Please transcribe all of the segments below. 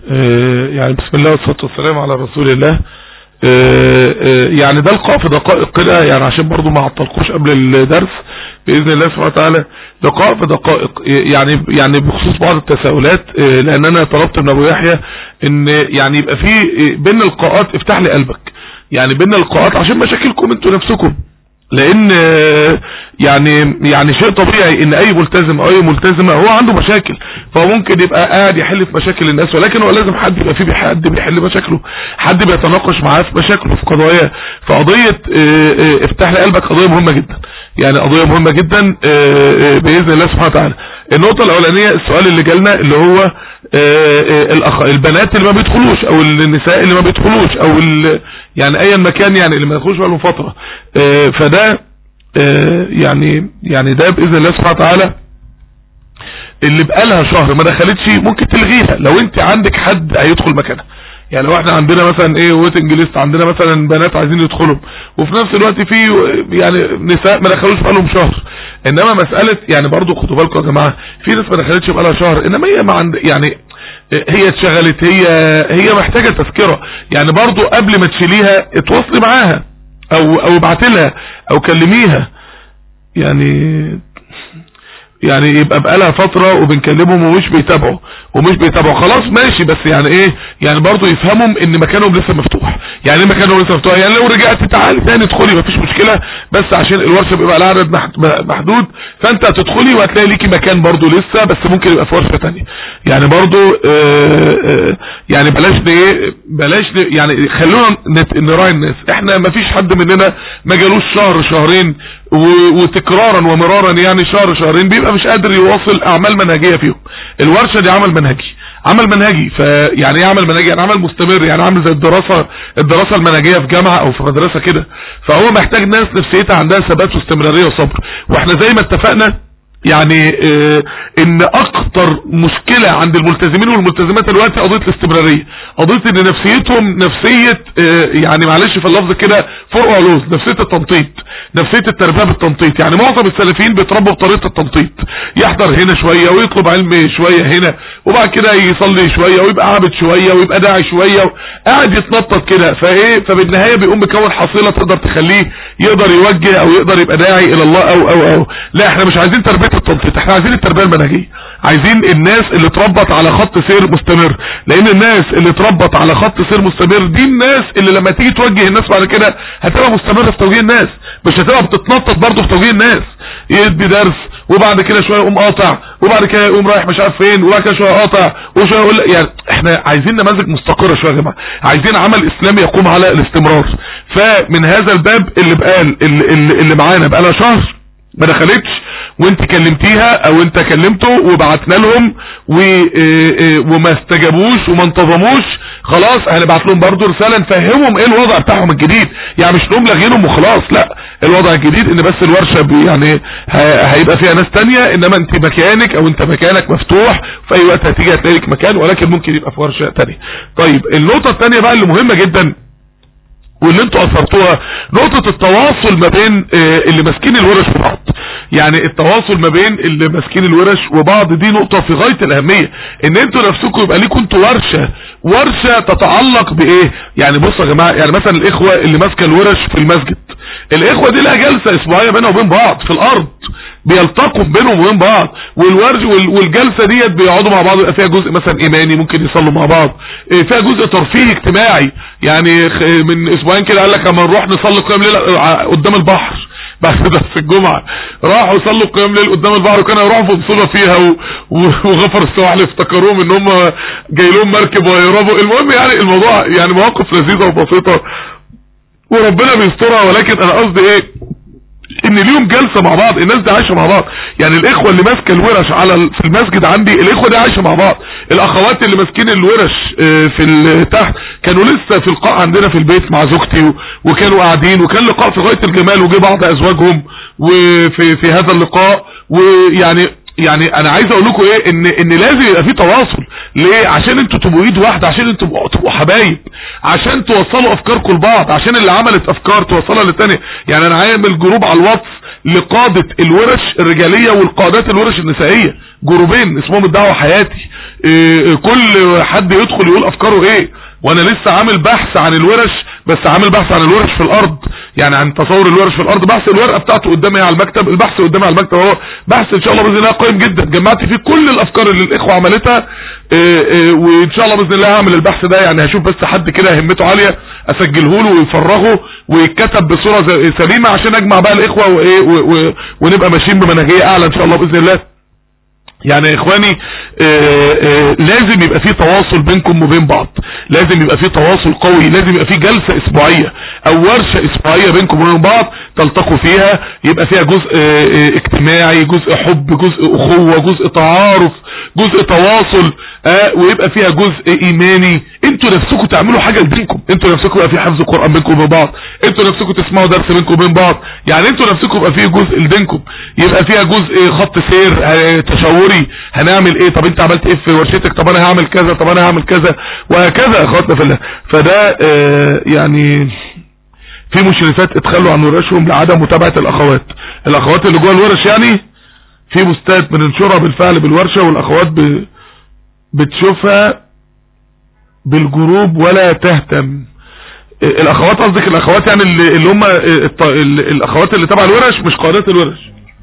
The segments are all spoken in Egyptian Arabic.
آه، يعني بسم الله والصلاة والسلام على رسول الله آه، آه، يعني ده لقاء في دقائق كده يعني عشان برضو ما عطلكوش قبل الدرس بإذن الله سبحانه وتعالى لقاء في دقائق يعني يعني بخصوص بعض التساؤلات لأن أنا طلبت من أبو يحيى إن يعني يبقى في بين اللقاءات افتح لي قلبك يعني بين اللقاءات عشان مشاكلكم انتوا نفسكم لان يعني يعني شيء طبيعي ان اي ملتزم او اي ملتزمة هو عنده مشاكل فهو ممكن يبقى قاعد يحل في مشاكل الناس ولكن هو لازم حد يبقى فيه حد بيحل مشاكله حد بيتناقش معاه في مشاكله في قضايا فقضية افتح لي قلبك قضية مهمة جدا يعني قضية مهمة جدا باذن الله سبحانه وتعالى النقطة الاولانية السؤال اللي جالنا اللي هو الأخ... البنات اللي ما بيدخلوش او النساء اللي ما بيدخلوش او ال... يعني ايا مكان يعني اللي ما يدخلوش بقالهم فترة فده يعني يعني ده باذن الله سبحانه وتعالى اللي بقالها شهر ما دخلتش ممكن تلغيها لو انت عندك حد هيدخل مكانها يعني لو احنا عندنا مثلا ايه ويتنج ليست عندنا مثلا بنات عايزين يدخلوا وفي نفس الوقت في يعني نساء ما دخلوش بقالهم شهر انما مسألة يعني برضو خدوا بالكم يا جماعة في ناس ما دخلتش بقالها شهر انما هي ما عند يعني هي اتشغلت هي هي محتاجة تذكرة يعني برضو قبل ما تشيليها اتواصلي معاها او او ابعتي لها او كلميها يعني يعني يبقى بقالها فترة وبنكلمهم ومش بيتابعوا ومش بيتابعوا خلاص ماشي بس يعني ايه يعني برضو يفهمهم ان مكانهم لسه مفتوح يعني ايه مكانهم لسه مفتوح يعني لو رجعت تعالي تاني ادخلي مفيش مشكلة بس عشان الورشة بيبقى لها عدد محدود فانت هتدخلي وهتلاقي ليكي مكان برضو لسه بس ممكن يبقى في ورشة تانية يعني برضو آآ آآ يعني بلاش ايه بلاش يعني خلونا نراعي الناس احنا مفيش حد مننا ما جالوش شهر شهرين وتكرارا ومرارا يعني شهر شهرين بيبقى مش قادر يواصل اعمال منهجية فيهم الورشة دي عمل منهجي عمل منهجي فيعني ايه عمل منهجي يعني عمل مستمر يعني عامل زي الدراسة الدراسة المنهجية في جامعة او في مدرسة كده فهو محتاج ناس نفسيتها عندها ثبات واستمرارية وصبر واحنا زي ما اتفقنا يعني اه ان اكتر مشكلة عند الملتزمين والملتزمات دلوقتي قضية الاستمرارية قضية ان نفسيتهم نفسية اه يعني معلش في اللفظ كده فرق علوز نفسية التنطيط نفسية التربية بالتنطيط يعني معظم السلفيين بيتربوا بطريقة التنطيط يحضر هنا شوية ويطلب علم شوية هنا وبعد كده يصلي شوية ويبقى عابد شوية ويبقى داعي شوية قاعد يتنطط كده فايه فبالنهاية بيقوم بكون حصيلة تقدر تخليه يقدر يوجه او يقدر يبقى داعي الى الله او او او لا احنا مش عايزين تربية التنطيط احنا عايزين التربية المنهجية عايزين الناس اللي اتربط على خط سير مستمر لان الناس اللي اتربط على خط سير مستمر دي الناس اللي لما تيجي توجه الناس بعد كده هتبقى مستمرة في توجيه الناس مش هتبقى بتتنطط برضه في توجيه الناس يدي درس وبعد كده شوية يقوم قاطع وبعد كده يقوم رايح مش عارف فين وبعد كده شوية قاطع وشوية يقول يعني احنا عايزين نماذج مستقرة شوية يا جماعة عايزين عمل اسلامي يقوم على الاستمرار فمن هذا الباب اللي بقال اللي, اللي, اللي معانا بقالها شهر ما دخلتش وانت كلمتيها او انت كلمته وبعتنا لهم و... وما استجابوش وما انتظموش خلاص هنبعت لهم برضو رسالة نفهمهم ايه الوضع بتاعهم الجديد يعني مش نقوم لاغينهم وخلاص لا الوضع الجديد ان بس الورشة يعني هيبقى فيها ناس تانية انما انت مكانك او انت مكانك مفتوح في اي وقت هتيجي هتلاقي لك مكان ولكن ممكن يبقى في ورشة تانية طيب النقطة التانية بقى اللي مهمة جدا واللي انتوا اثرتوها نقطة التواصل ما بين اللي ماسكين الورش وبعض يعني التواصل ما بين اللي ماسكين الورش وبعض دي نقطة في غاية الاهمية ان انتوا نفسكم يبقى ليكم انتوا ورشة ورشة تتعلق بايه يعني بصوا يا جماعة يعني مثلا الاخوة اللي ماسكة الورش في المسجد الاخوة دي لها جلسة اسبوعية بينها وبين بعض في الارض بيلتقوا بينهم وبين بعض والورج والجلسة ديت بيقعدوا مع بعض يبقى فيها جزء مثلا ايماني ممكن يصلوا مع بعض فيها جزء ترفيهي اجتماعي يعني من اسبوعين كده قال لك اما نروح نصلي قيام ليله قدام البحر بعد درس الجمعة راحوا يصلوا قيام ليل قدام البحر وكانوا يروحوا في بصولة فيها و... وغفر السواحل افتكروهم ان هم جاي لهم مركب ويهربوا المهم يعني الموضوع يعني مواقف لذيذة وبسيطة وربنا بيسترها ولكن انا قصدي ايه ان ليهم جلسة مع بعض الناس دي عايشة مع بعض يعني الاخوة اللي ماسكة الورش على في المسجد عندي الاخوة دي عايشة مع بعض الاخوات اللي ماسكين الورش في تحت كانوا لسه في لقاء عندنا في البيت مع زوجتي وكانوا قاعدين وكان لقاء في غاية الجمال وجي بعض ازواجهم وفي في هذا اللقاء ويعني يعني انا عايز اقول لكم ايه ان ان لازم يبقى في تواصل ليه عشان انتوا تبقوا ايد واحده عشان انتوا تبقوا حبايب عشان توصلوا افكاركم لبعض عشان اللي عملت افكار توصلها للتانية يعني انا عامل جروب على الواتس لقادة الورش الرجالية والقادات الورش النسائية جروبين اسمهم الدعوة حياتي إيه كل حد يدخل يقول افكاره ايه وانا لسه عامل بحث عن الورش بس عامل بحث عن الورش في الارض يعني عن تصور الورش في الارض بحث الورقه بتاعته قدامي على المكتب البحث قدامي على المكتب اهو بحث ان شاء الله باذن الله قيم جدا جمعت فيه كل الافكار اللي الاخوه عملتها إيه إيه وان شاء الله باذن الله هعمل البحث ده يعني هشوف بس حد كده همته عاليه اسجله له ويفرغه ويتكتب بصوره سليمه عشان اجمع بقى الاخوه وايه ونبقى ماشيين بمنهجيه اعلى ان شاء الله باذن الله يعني يا اخواني آآ آآ لازم يبقى في تواصل بينكم وبين بعض لازم يبقى في تواصل قوي لازم يبقى في جلسة اسبوعية او ورشة اسبوعية بينكم وبين بعض تلتقوا فيها يبقى فيها جزء اجتماعي جزء حب جزء اخوة جزء تعارف جزء تواصل آه ويبقى فيها جزء ايماني انتوا نفسكم تعملوا حاجة لدينكم انتوا نفسكم يبقى في حفظ القرآن بينكم وبين بعض انتوا نفسكم تسمعوا درس بينكم وبين بعض يعني انتوا نفسكم يبقى فيه جزء لدينكم يبقى فيها جزء خط سير آه تشاوري هنعمل ايه طب انت عملت ايه في ورشتك طب انا هعمل كذا طب انا هعمل كذا وهكذا اخواتنا في الله فده آه يعني في مشرفات اتخلوا عن ورشهم لعدم متابعة الاخوات الاخوات اللي جوه الورش يعني في بوستات بننشرها بالفعل بالورشة والاخوات ب... بتشوفها بالجروب ولا تهتم الاخوات قصدك الاخوات يعني اللي, اللي هم الاخوات اللي تبع الورش مش قادات الورش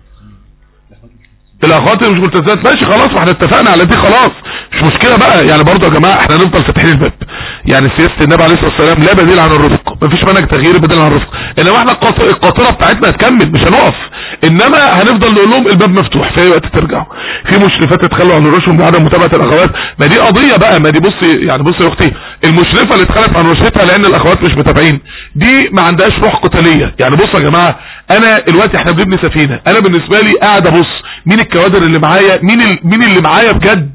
الاخوات اللي مش ملتزمات ماشي خلاص ما احنا اتفقنا على دي خلاص مش مشكلة بقى يعني برضه يا جماعة احنا نفضل فاتحين الباب يعني سياسة النبي عليه الصلاة والسلام لا بديل عن الرزق مفيش منهج تغيير بديل عن الرزق انما احنا القاطرة بتاعتنا هتكمل مش هنقف انما هنفضل نقول لهم الباب مفتوح في اي وقت ترجعوا في مشرفات تتخلوا عن رشهم بعدم متابعة الاخوات ما دي قضية بقى ما دي بصي يعني بصي يا اختي المشرفة اللي اتخلت عن رشتها لان الاخوات مش متابعين دي ما عندهاش روح قتالية يعني بصوا يا جماعة انا دلوقتي احنا بنبني سفينة انا بالنسبة لي قاعد ابص مين الكوادر اللي معايا مين ال... مين اللي معايا بجد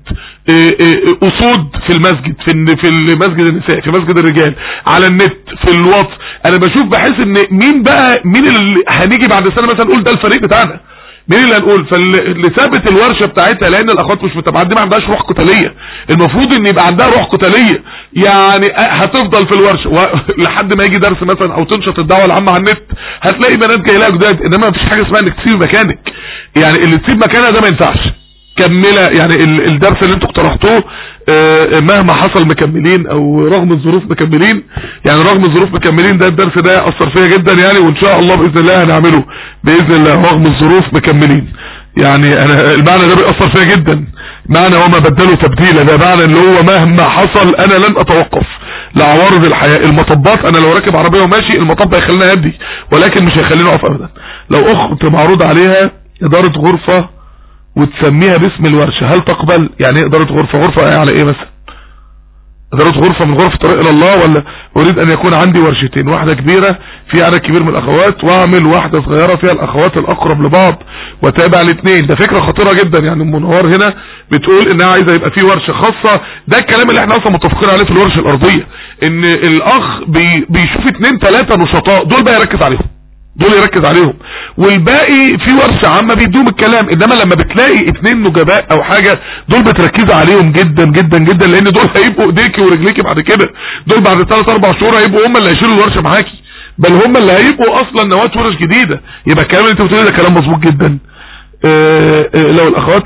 اسود في المسجد في في المسجد النساء في مسجد الرجال على النت في الواتس انا بشوف بحس ان مين بقى مين اللي هنيجي بعد سنه مثلا نقول ده الفريق بتاعنا مين اللي هنقول فاللي ثابت الورشه بتاعتها لان الاخوات مش متابعين دي ما عندهاش روح قتاليه المفروض ان يبقى عندها روح قتاليه يعني هتفضل في الورشه و... لحد ما يجي درس مثلا او تنشط الدعوه العامه على النت هتلاقي بنات جايه لها جداد انما مفيش حاجه اسمها انك تسيب مكانك يعني اللي تسيب مكانها ده ما ينفعش كملة يعني الدرس اللي انتوا اقترحتوه مهما حصل مكملين او رغم الظروف مكملين يعني رغم الظروف مكملين ده الدرس ده اثر فيا جدا يعني وان شاء الله باذن الله هنعمله باذن الله رغم الظروف مكملين يعني انا المعنى ده بيأثر فيا جدا معنى هو ما بدله تبديلا ده معنى اللي هو مهما حصل انا لن اتوقف لعوارض الحياة المطبات انا لو راكب عربية وماشي المطب هيخليني ادي ولكن مش هيخليني اقف ابدا لو اخت معروض عليها ادارة غرفة وتسميها باسم الورشة هل تقبل يعني ايه ادارة غرفة غرفة على ايه مثلا ادارة غرفة من غرفة طريق الى الله ولا اريد ان يكون عندي ورشتين واحدة كبيرة في عدد كبير من الاخوات واعمل واحدة صغيرة فيها الاخوات الاقرب لبعض وتابع الاثنين ده فكرة خطيرة جدا يعني المنوار هنا بتقول انها عايزة يبقى في ورشة خاصة ده الكلام اللي احنا اصلا متفقين عليه في الورشة الارضية ان الاخ بي بيشوف اثنين ثلاثة نشطاء دول بقى يركز عليهم دول يركز عليهم والباقي في ورشة عامة بيدوم الكلام انما لما بتلاقي اتنين نجباء او حاجة دول بتركز عليهم جدا جدا جدا لان دول هيبقوا ايديكي ورجليكي بعد كده دول بعد 3 4 شهور هيبقوا هم اللي هيشيلوا الورشة معاكي بل هم اللي هيبقوا اصلا نواة ورش جديدة يبقى الكلام اللي انت بتقوله ده كلام مظبوط جدا اه اه لو الاخوات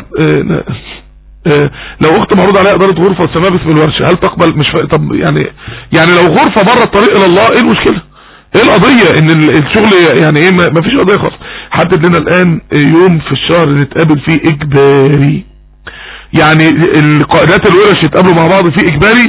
اه لو اخت معروض عليها اداره غرفه وسماها باسم الورشه هل تقبل مش ف... طب يعني يعني لو غرفه بره الطريق الى الله ايه المشكله ايه القضية ان الشغل يعني ايه ما فيش قضية خالص حدد لنا الان يوم في الشهر نتقابل فيه اجباري يعني القائدات الورش يتقابلوا مع بعض فيه اجباري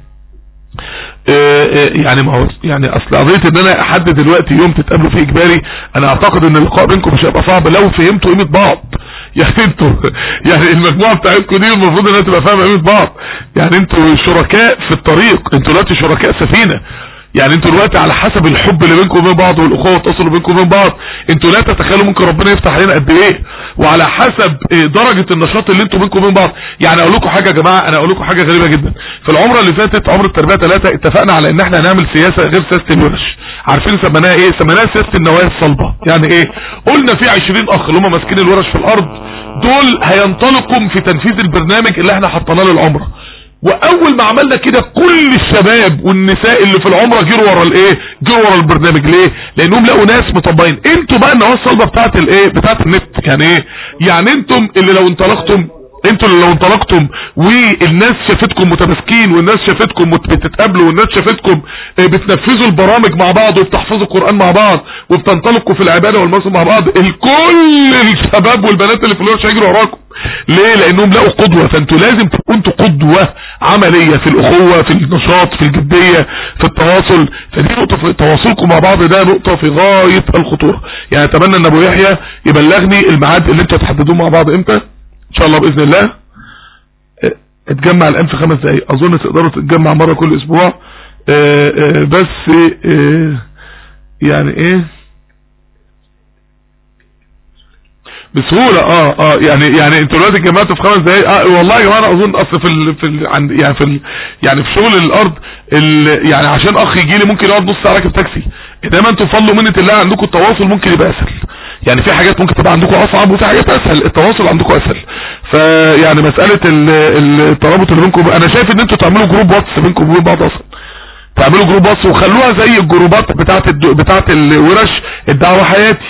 يعني ما هو يعني اصل قضيه ان انا احدد دلوقتي يوم تتقابلوا فيه اجباري انا اعتقد ان اللقاء بينكم مش هيبقى صعب لو فهمتوا قيمه بعض يعني انتوا يعني المجموعه بتاعتكم دي المفروض انها تبقى فاهمه قيمه بعض يعني انتوا شركاء في الطريق انتوا دلوقتي شركاء سفينه يعني انتوا دلوقتي على حسب الحب اللي بينكم وبين بعض والاخوه والتواصل بينكم وبين بعض انتوا لا تتخيلوا ممكن ربنا يفتح علينا قد ايه وعلى حسب درجه النشاط اللي انتوا بينكم وبين بعض يعني اقول لكم حاجه يا جماعه انا اقول لكم حاجه غريبه جدا في العمره اللي فاتت عمره التربيه ثلاثه اتفقنا على ان احنا هنعمل سياسه غير سياسه الورش عارفين سميناها ايه سميناها سياسه النوايا الصلبه يعني ايه قلنا في 20 اخ اللي هم ماسكين الورش في الارض دول هينطلقوا في تنفيذ البرنامج اللي احنا حطيناه للعمره واول ما عملنا كده كل الشباب والنساء اللي في العمره جروا ورا الايه جروا ورا البرنامج ليه لانهم لقوا ناس مطبقين انتوا بقى النواة الصلبه بتاعت الايه بتاعت النت يعني ايه يعني انتم اللي لو انطلقتم انتوا اللي لو انطلقتم والناس شافتكم متماسكين والناس شافتكم بتتقابلوا والناس شافتكم بتنفذوا البرامج مع بعض وبتحفظوا القرآن مع بعض وبتنطلقوا في العبادة والمصر مع بعض الكل الشباب والبنات اللي في الورش هيجروا وراكم ليه لانهم لقوا قدوة فانتوا لازم تكونوا انتوا قدوة عملية في الاخوة في النشاط في الجدية في التواصل فدي نقطة في تواصلكم مع بعض ده نقطة في غاية الخطورة يعني اتمنى ان ابو يحيى يبلغني الميعاد اللي انتوا هتحددوه مع بعض امتى ان شاء الله باذن الله اتجمع الان في خمس دقايق اظن تقدروا تتجمع مرة كل اسبوع اه اه بس اه يعني ايه بسهولة اه اه يعني يعني انتوا دلوقتي اتجمعتوا في خمس دقايق اه والله يا جماعه انا اظن اصل في ال في ال عند يعني في ال يعني في شغل الارض ال يعني عشان اخ يجي لي ممكن يقعد نص ساعه راكب تاكسي انما انتوا بفضل منة الله عندكم التواصل ممكن يبقى اسهل يعني في حاجات ممكن تبقى عندكم اصعب وفي حاجات اسهل التواصل عندكم اسهل فيعني مسألة الترابط اللي بينكم انا شايف ان انتوا تعملوا جروب واتس بينكم وبين بعض اصلا تعملوا جروب واتس وخلوها زي الجروبات بتاعت الدو بتاعت الورش الدعوة حياتي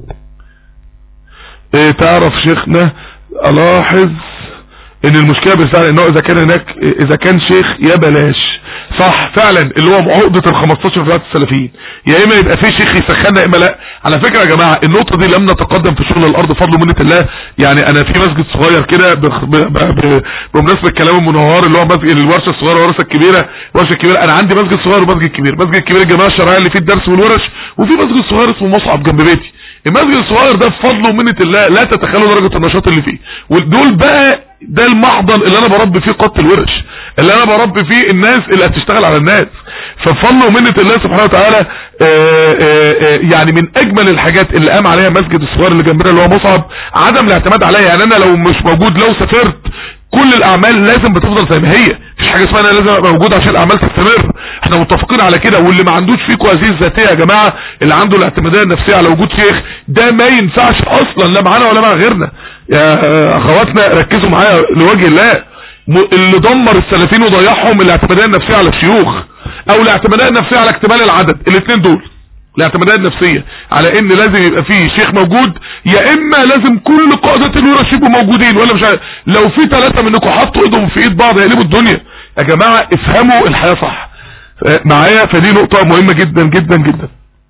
ايه تعرف شيخنا الاحظ ان المشكلة بالفعل انه اذا كان هناك اذا كان شيخ يا بلاش صح فعلا اللي هو عقدة ال 15 بتاعت السلفيين يا اما يبقى في شيخ يسخننا يا اما لا على فكرة يا جماعة النقطة دي لم نتقدم في شغل الارض فضل منة الله يعني انا في مسجد صغير كده بمناسبة الكلام المنوار اللي هو مسجد الورشة الصغيرة والورشة الكبيرة الورشة الكبيرة انا عندي مسجد صغير ومسجد كبير مسجد كبير الجماعة الشرعية اللي فيه الدرس والورش وفي مسجد صغير اسمه مصعب جنب بيتي المسجد الصغير ده بفضل ومنة الله لا تتخيلوا درجة النشاط اللي فيه ودول بقى ده المحضن اللي انا بربي فيه قادة الورش اللي انا بربي فيه الناس اللي هتشتغل على الناس فبفضل ومنة الله سبحانه وتعالى آآ آآ يعني من اجمل الحاجات اللي قام عليها مسجد الصغير اللي جنبنا اللي هو مصعب عدم الاعتماد عليا يعني انا لو مش موجود لو سافرت كل الاعمال لازم بتفضل زي ما هي مفيش حاجه اسمها انا لازم ابقى موجود عشان الاعمال تستمر احنا متفقين على كده واللي ما عندوش فيكم هذه الذاتيه يا جماعه اللي عنده الاعتماديه النفسيه على وجود شيخ ده ما ينفعش اصلا لا معانا ولا مع غيرنا يا اخواتنا ركزوا معايا لوجه الله اللي دمر السلفيين وضيعهم الاعتماديه النفسيه على الشيوخ او الاعتماديه النفسيه على اكتمال العدد الاثنين دول الاعتماديه النفسيه على ان لازم يبقى فيه شيخ موجود يا اما لازم كل قادة الورش يبقوا موجودين ولا مش عارف لو في ثلاثة منكم حطوا ايدهم في ايد بعض يقلبوا الدنيا يا جماعة افهموا الحياة صح معايا فدي نقطة مهمة جدا جدا جدا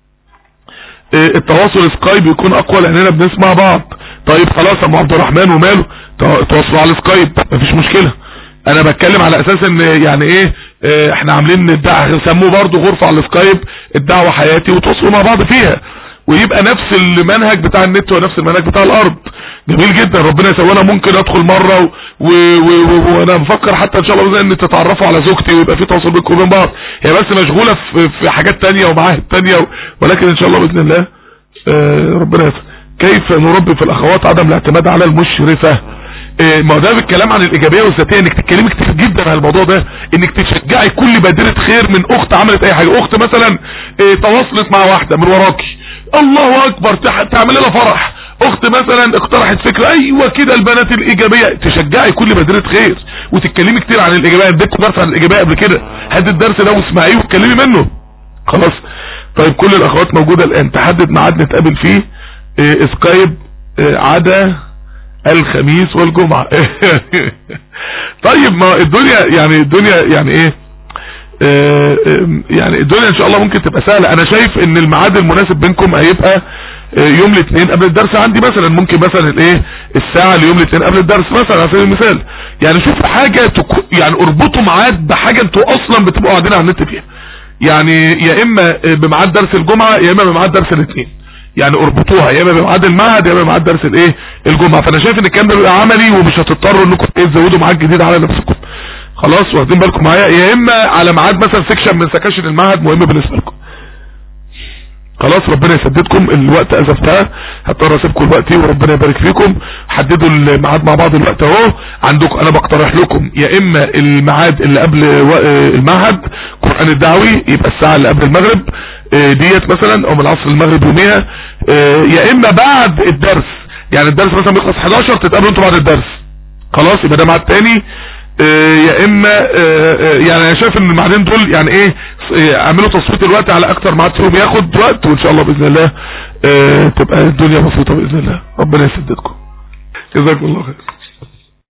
التواصل سكايب يكون اقوى لاننا بنسمع بعض طيب خلاص ابو عبد الرحمن وماله تواصلوا على سكايب مفيش مشكلة انا بتكلم على اساس ان يعني ايه اه احنا عاملين الدعوة سموه برضو غرفة على السكايب الدعوة حياتي وتواصلوا مع بعض فيها ويبقى نفس المنهج بتاع النت ونفس المنهج بتاع الارض جميل جدا ربنا يسوينا ممكن ادخل مرة وانا بفكر حتى ان شاء الله ان تتعرفوا على زوجتي ويبقى في تواصل بينكم وبين بعض هي بس مشغولة في, في حاجات تانية ومعاهد تانية ولكن ان شاء الله باذن الله اه ربنا يسر كيف نربي في الاخوات عدم الاعتماد على المشرفة اه ما ده بالكلام عن الايجابيه والذاتيه انك تتكلمي كتير جدا عن الموضوع ده انك تشجعي كل بادره خير من اخت عملت اي حاجه اخت مثلا اه تواصلت مع واحده من وراكي الله اكبر تعمل لها فرح اخت مثلا اقترحت فكرة ايوه كده البنات الايجابية تشجعي كل بادرة خير وتتكلمي كتير عن الايجابية اديتكم درس عن الايجابية قبل كده هات الدرس ده واسمعيه واتكلمي منه خلاص طيب كل الاخوات موجودة الان تحدد ميعاد نتقابل فيه اه سكايب اه عدا الخميس والجمعة طيب ما الدنيا يعني الدنيا يعني ايه اه يعني الدنيا ان شاء الله ممكن تبقى سهلة انا شايف ان الميعاد المناسب بينكم هيبقى يوم الاثنين قبل الدرس عندي مثلا ممكن مثلا الايه الساعة ليوم الاثنين قبل الدرس مثلا على سبيل المثال يعني شوفوا حاجة تكو يعني اربطوا ميعاد بحاجة انتوا اصلا بتبقوا قاعدين على النت فيها يعني يا اما بميعاد درس الجمعة يا اما بميعاد درس الاثنين يعني اربطوها يا اما بميعاد المعهد يا اما بميعاد درس الايه الجمعة فانا شايف ان الكلام ده بيبقى عملي ومش هتضطروا انكم تزودوا ميعاد جديد على نفسكم خلاص واخدين بالكم معايا يا اما على ميعاد مثلا سكشن من سكاشن المعهد مهم بالنسبه لكم خلاص ربنا يسددكم الوقت ازفتها هضطر اسيبكم دلوقتي وربنا يبارك فيكم حددوا الميعاد مع بعض الوقت اهو عندكم انا بقترح لكم يا اما الميعاد اللي قبل المعهد قران الدعوي يبقى الساعه اللي قبل المغرب ديت مثلا او من العصر المغرب يوميها يا اما بعد الدرس يعني الدرس مثلا بيخلص 11 تتقابلوا انتوا بعد الدرس خلاص يبقى ده ميعاد تاني اه يا اما اه يعني انا شايف ان المعادين دول يعني ايه اعملوا تصويت الوقت على اكتر ميعاد فيهم ياخد وقت وان شاء الله باذن الله اه تبقى الدنيا بسيطه باذن الله ربنا يسددكم جزاكم الله خير